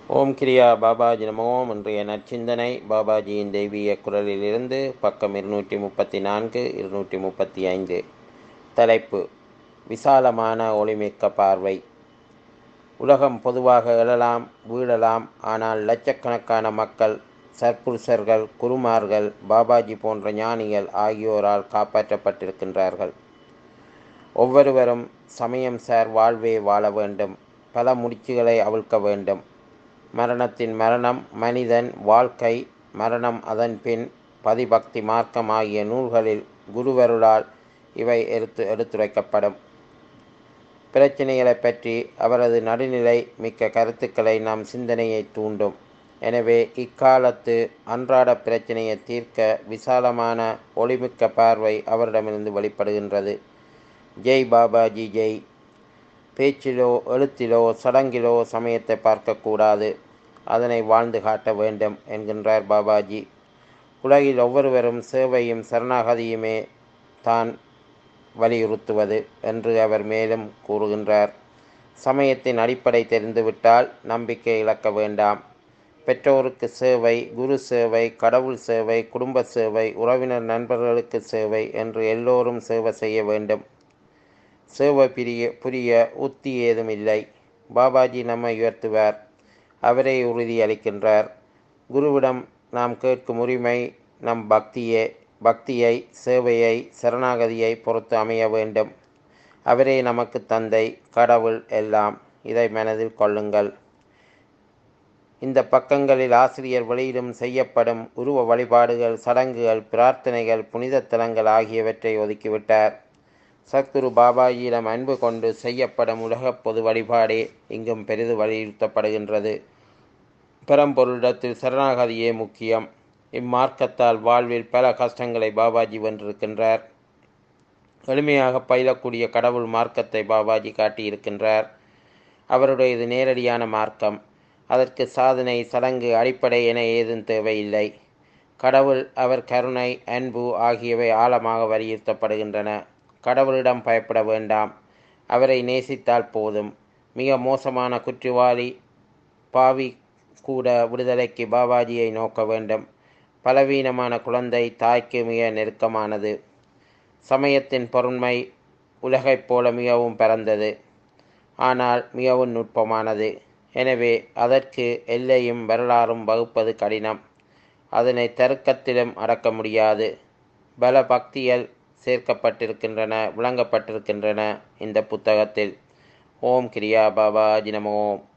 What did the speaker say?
ஓம் கிரியா பாபாஜி நமோம் இன்றைய நற்சிந்தனை பாபாஜியின் தெய்வீக குரலிலிருந்து பக்கம் இருநூற்றி முப்பத்தி நான்கு இருநூற்றி முப்பத்தி ஐந்து தலைப்பு விசாலமான ஒளிமிக்க பார்வை உலகம் பொதுவாக எழலாம் வீழலாம் ஆனால் லட்சக்கணக்கான மக்கள் சற்புருஷர்கள் குருமார்கள் பாபாஜி போன்ற ஞானிகள் ஆகியோரால் காப்பாற்றப்பட்டிருக்கின்றார்கள் ஒவ்வொருவரும் சமயம் சார் வாழ்வே வாழ வேண்டும் பல முடிச்சுகளை அவிழ்க்க வேண்டும் மரணத்தின் மரணம் மனிதன் வாழ்க்கை மரணம் அதன் பின் பதிபக்தி மார்க்கம் ஆகிய நூல்களில் குருவருளால் இவை எடுத்து எடுத்துரைக்கப்படும் பிரச்சனைகளை பற்றி அவரது நடுநிலை மிக்க கருத்துக்களை நம் சிந்தனையை தூண்டும் எனவே இக்காலத்து அன்றாட பிரச்சனையை தீர்க்க விசாலமான ஒளிமிக்க பார்வை அவரிடமிருந்து வெளிப்படுகின்றது ஜெய் பாபாஜி ஜெய் பேச்சிலோ எழுத்திலோ சடங்கிலோ சமயத்தை பார்க்கக்கூடாது அதனை வாழ்ந்து காட்ட வேண்டும் என்கின்றார் பாபாஜி உலகில் ஒவ்வொருவரும் சேவையும் சரணாகதியுமே தான் வலியுறுத்துவது என்று அவர் மேலும் கூறுகின்றார் சமயத்தின் அடிப்படை தெரிந்துவிட்டால் நம்பிக்கை இழக்க வேண்டாம் பெற்றோருக்கு சேவை குரு சேவை கடவுள் சேவை குடும்ப சேவை உறவினர் நண்பர்களுக்கு சேவை என்று எல்லோரும் சேவை செய்ய வேண்டும் சேவை பிரிய புரிய உத்தி ஏதும் இல்லை பாபாஜி நம்மை உயர்த்துவார் அவரே உறுதி அளிக்கின்றார் குருவிடம் நாம் கேட்கும் உரிமை நம் பக்தியே பக்தியை சேவையை சரணாகதியை பொறுத்து அமைய வேண்டும் அவரே நமக்கு தந்தை கடவுள் எல்லாம் இதை மனதில் கொள்ளுங்கள் இந்த பக்கங்களில் ஆசிரியர் வெளியிடும் செய்யப்படும் உருவ வழிபாடுகள் சடங்குகள் பிரார்த்தனைகள் புனித தலங்கள் ஆகியவற்றை ஒதுக்கிவிட்டார் சத்குரு பாபாஜியிடம் அன்பு கொண்டு செய்யப்படும் உலகப் பொது வழிபாடே இங்கும் பெரிது வலியுறுத்தப்படுகின்றது பெரம்பொருளிடத்தில் சரணாகதியே முக்கியம் இம்மார்க்கத்தால் வாழ்வில் பல கஷ்டங்களை பாபாஜி வென்றிருக்கின்றார் எளிமையாக பயிலக்கூடிய கடவுள் மார்க்கத்தை பாபாஜி காட்டியிருக்கின்றார் அவருடைய இது நேரடியான மார்க்கம் அதற்கு சாதனை சடங்கு அடிப்படை என ஏதும் தேவையில்லை கடவுள் அவர் கருணை அன்பு ஆகியவை ஆழமாக வலியுறுத்தப்படுகின்றன கடவுளிடம் பயப்பட வேண்டாம் அவரை நேசித்தால் போதும் மிக மோசமான குற்றவாளி பாவி கூட விடுதலைக்கு பாபாஜியை நோக்க வேண்டும் பலவீனமான குழந்தை தாய்க்கு மிக நெருக்கமானது சமயத்தின் பொருண்மை உலகைப் போல மிகவும் பரந்தது ஆனால் மிகவும் நுட்பமானது எனவே அதற்கு எல்லையும் வரலாறும் வகுப்பது கடினம் அதனை தருக்கத்திலும் அடக்க முடியாது பல பக்திகள் சேர்க்கப்பட்டிருக்கின்றன விளங்கப்பட்டிருக்கின்றன இந்த புத்தகத்தில் ஓம் கிரியா பாபா ஜினமோம்